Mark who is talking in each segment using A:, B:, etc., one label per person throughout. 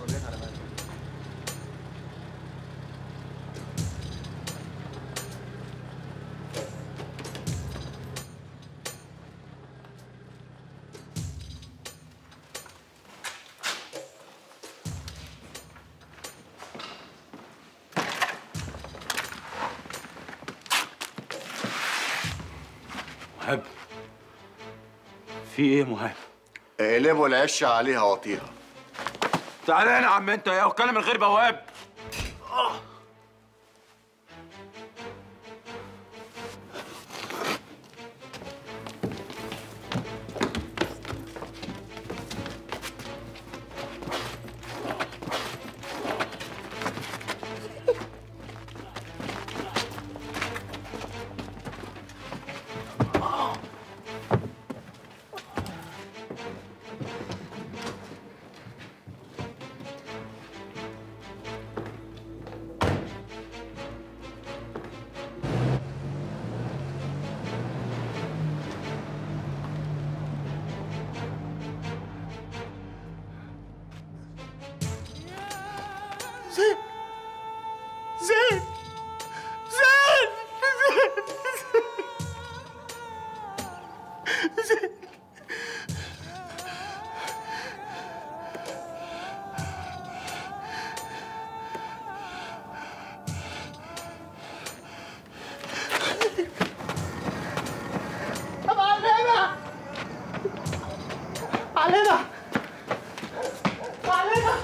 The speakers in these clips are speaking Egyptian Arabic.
A: عربيات على بالك
B: مهاب في ايه مهاب؟
C: اقلبوا العش عليها واطيها
B: تعالى هنا يا عم انت يا وكالة من غير بواب
D: زين زين زين زين معلمة معلمة معلمة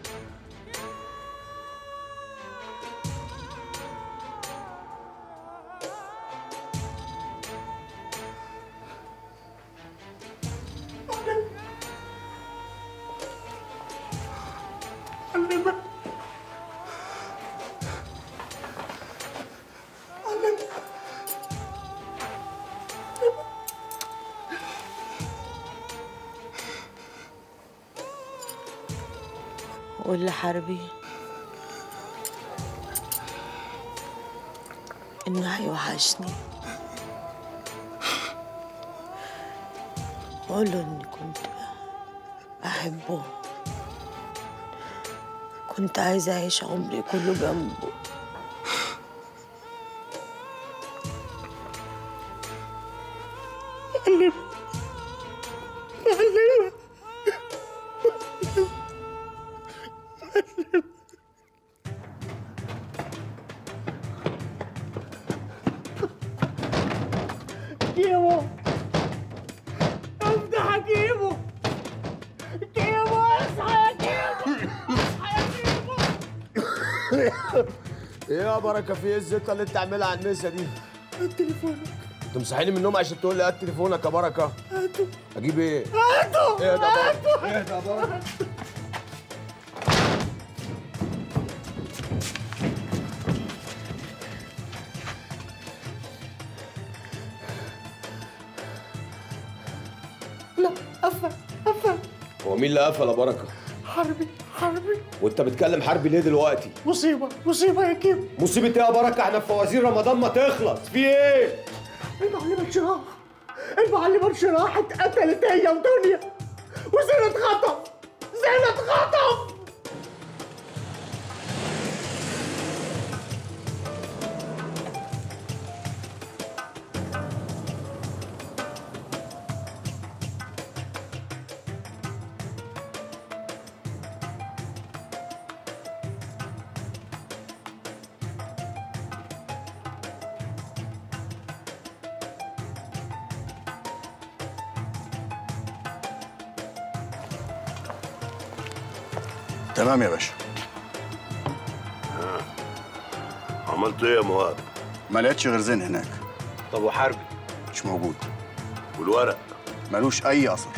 D: معلمة معلمة
E: قول لحربي انه هيوحشني قول له اني كنت بحبه كنت عايزة أعيش عمري كله جنبه
D: معلمة معلمة كيمو افتح يا كيمو كيمو اصحى يا كيمو اصحى يا كيمو
F: ايه يا بركه في ايه الزيطه اللي انت عاملها على المسا دي؟
D: تليفونك
F: انت مصحيني من النوم عشان تقول لي هات تليفونك يا بركه
D: هاتوا
F: اجيب ايه؟
D: هاتوا
F: ايه ده بركه؟
D: هاتوا
F: ايه ده بركه؟
D: لا قفل قفل
F: هو مين اللي قفل يا بركه؟
D: حربي حربي
F: وانت بتكلم حربي ليه دلوقتي؟
D: مصيبة مصيبة يا كيمو
F: مصيبه ايه يا بركه؟ احنا في فوازير رمضان ما تخلص في ايه؟
D: المعلمة شراح المعلمة شراح اتقتلت هي ودنيا وزينة اتخطف زينة اتخطف
C: تمام يا باشا
G: عملت ايه يا مهاب؟
C: ما لقيتش غير زين هناك
B: طب وحربي
C: مش موجود
G: والورق
C: ملوش اي اثر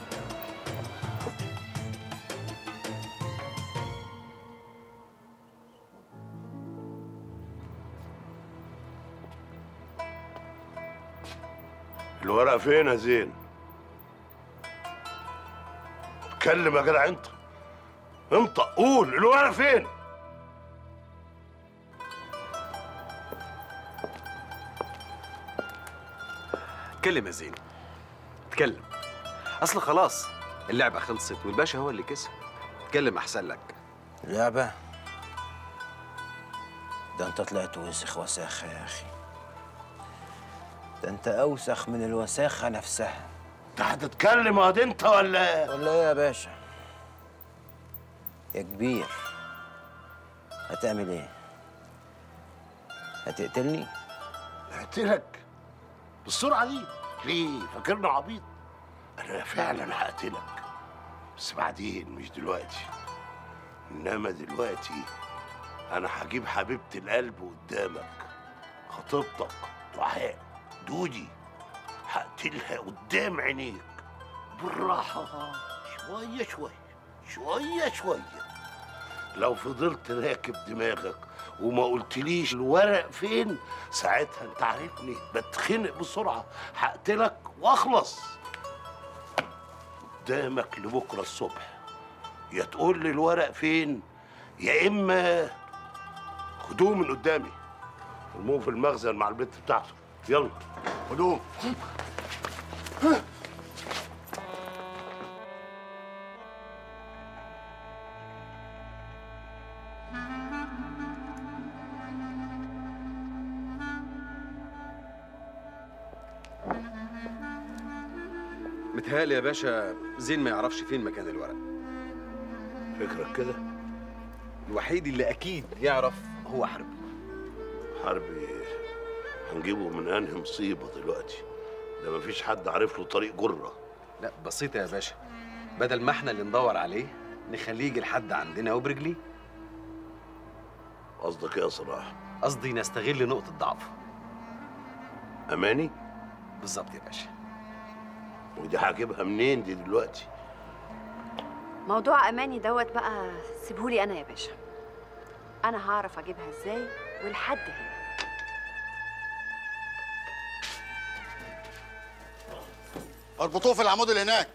G: الورق فين يا زين؟ اتكلم يا جدع انت انطق قول الورق فين؟
A: اتكلم يا زين اتكلم اصل خلاص اللعبه خلصت والباشا هو اللي كسب اتكلم احسن لك
H: لعبة ده انت طلعت وسخ وساخة يا اخي ده انت اوسخ من الوساخة نفسها
G: انت هتتكلم يا انت ولا ايه؟
H: ولا ايه يا باشا يا كبير هتعمل ايه هتقتلني
G: هقتلك بالسرعه دي ليه فاكرني عبيط انا فعلا هقتلك بس بعدين مش دلوقتي انما دلوقتي انا هجيب حبيبه القلب قدامك خطيبتك دعاء دودي هقتلها قدام عينيك بالراحه شويه شويه شويه شويه لو فضلت راكب دماغك وما قلتليش الورق فين ساعتها انت عارفني بتخنق بسرعه هقتلك واخلص قدامك لبكره الصبح يا تقول لي الورق فين يا اما خدوه من قدامي ارموه في المخزن مع البت بتاعته يلا
C: هدوء
A: متهيألي يا باشا زين ما يعرفش فين مكان الورق
G: فكرك كده
A: الوحيد اللي أكيد يعرف هو حربي
G: حربي هنجيبه من انهي مصيبه دلوقتي ده مفيش حد عارف له طريق جره
A: لا بسيطة يا باشا بدل ما احنا اللي ندور عليه نخليه يجي لحد عندنا وبرجليه
G: قصدك ايه يا صلاح
A: قصدي نستغل نقطة ضعفه
G: اماني
A: بالظبط يا باشا
G: ودي هجيبها منين دي دلوقتي
I: موضوع اماني دوت بقى سيبهولي انا يا باشا انا هعرف اجيبها ازاي ولحد هنا
C: اربطوه في العمود اللي هناك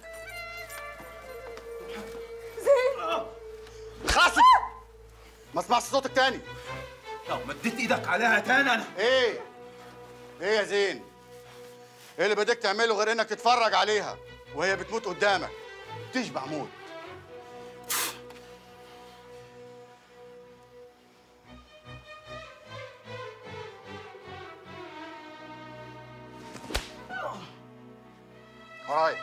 C: زين خلاص ما اسمعش صوتك تاني
B: لو مديت ايدك عليها تاني انا
C: ايه ايه يا زين ايه اللي بدك تعمله غير انك تتفرج عليها وهي بتموت قدامك تشبع موت وراي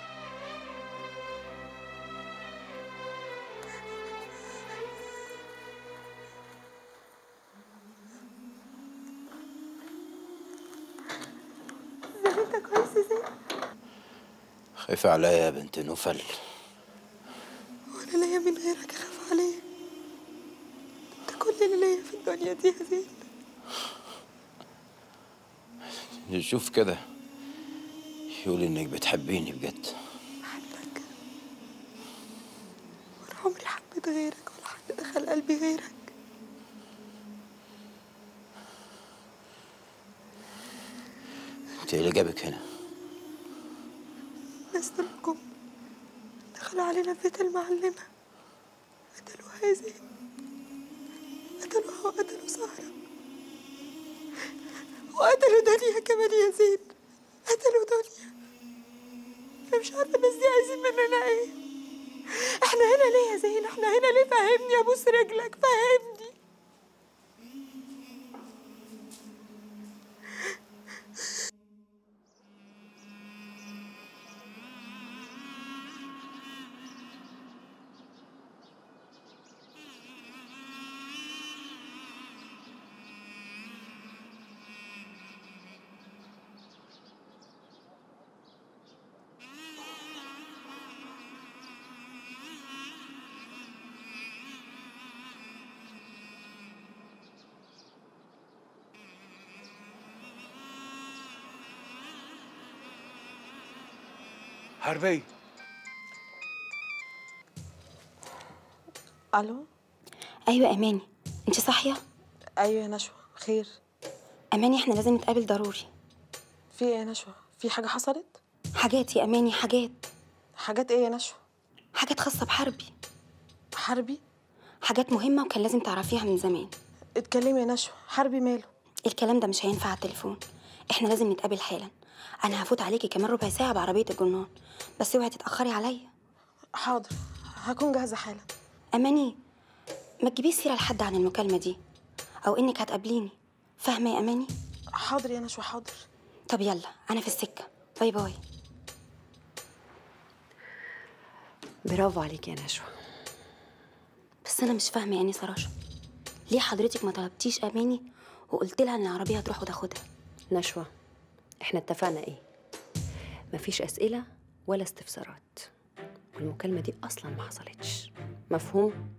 H: خايفة عليا يا بنت نوفل
E: وانا ليا من غيرك اخاف عليك انت كل اللي ليا في الدنيا دي يا زين
H: شوف كده يقول انك بتحبيني بجد
E: بحبك ولا عمري حبيت غيرك ولا حد دخل قلبي غيرك
H: انت ايه اللي جابك هنا
E: ناس دول دخلوا علينا في بيت المعلمة قتلوها يا زين قتلوها وقتلوا سهرة وقتلوا دنيا كمان يا زين قتلوا دنيا أنا مش عارفة الناس دي عايزين مننا إيه إحنا هنا ليه يا زين إحنا هنا ليه فهمني أبوس رجلك فهمني
B: حربي
J: الو
K: ايوه اماني انت صاحيه
J: ايوه يا نشوى خير
K: اماني احنا لازم نتقابل ضروري
J: في ايه يا نشوى في حاجه حصلت
K: حاجات يا اماني حاجات
J: حاجات ايه يا نشوى
K: حاجات خاصه بحربي
J: حربي
K: حاجات مهمه وكان لازم تعرفيها من زمان
J: اتكلمي يا نشوى حربي ماله
K: الكلام ده مش هينفع على التليفون احنا لازم نتقابل حالا انا هفوت عليكي كمان ربع ساعه بعربيه الجنان بس اوعي تتاخري عليا
J: حاضر هكون جاهزه حالا
K: اماني ما تجيبيش سيره لحد عن المكالمه دي او انك هتقابليني فاهمه يا اماني
J: حاضر يا نشوى حاضر
K: طب يلا انا في السكه باي باي
I: برافو عليك يا نشوى
K: بس انا مش فاهمه يعني سراشه ليه حضرتك ما طلبتيش اماني وقلت لها ان العربيه هتروح وتاخدها
I: نشوى احنا اتفقنا ايه مفيش اسئله ولا استفسارات والمكالمه دي اصلا ما حصلتش مفهوم